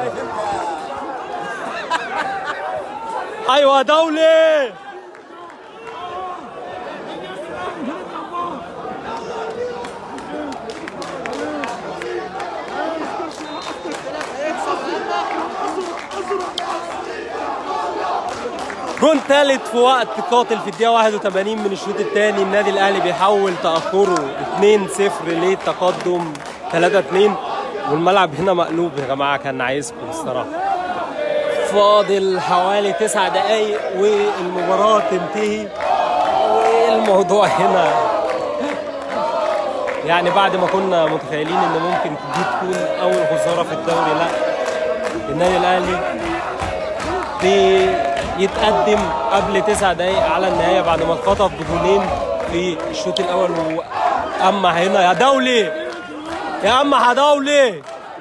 ايوه دولي جون ثالث في وقت قاتل في الدقيقة 81 من الشوط الثاني النادي الأهلي بيحول تأخره 2-0 لتقدم 3-2 والملعب هنا مقلوب يا جماعة كان عايزكم الصراحة فاضل حوالي تسع دقايق والمباراة تنتهي والموضوع هنا يعني بعد ما كنا متخيلين ان ممكن دي تكون اول خسارة في الدوري لا النادي الاهلي بيتقدم قبل تسع دقايق على النهاية بعد ما اتخطف بجولين في الشوط الاول و... اما هنا يا دولي يا اما دولي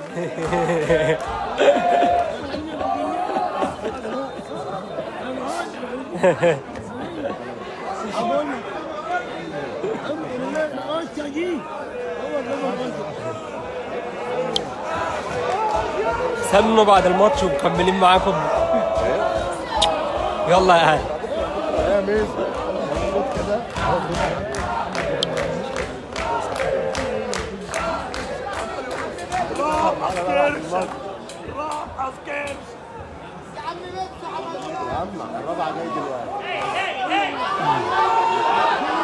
استنوا بعد الماتش ومكملين معاكم يلا يا اهل يا ميز خد كده يا عم الرابعه جاي دلوقتي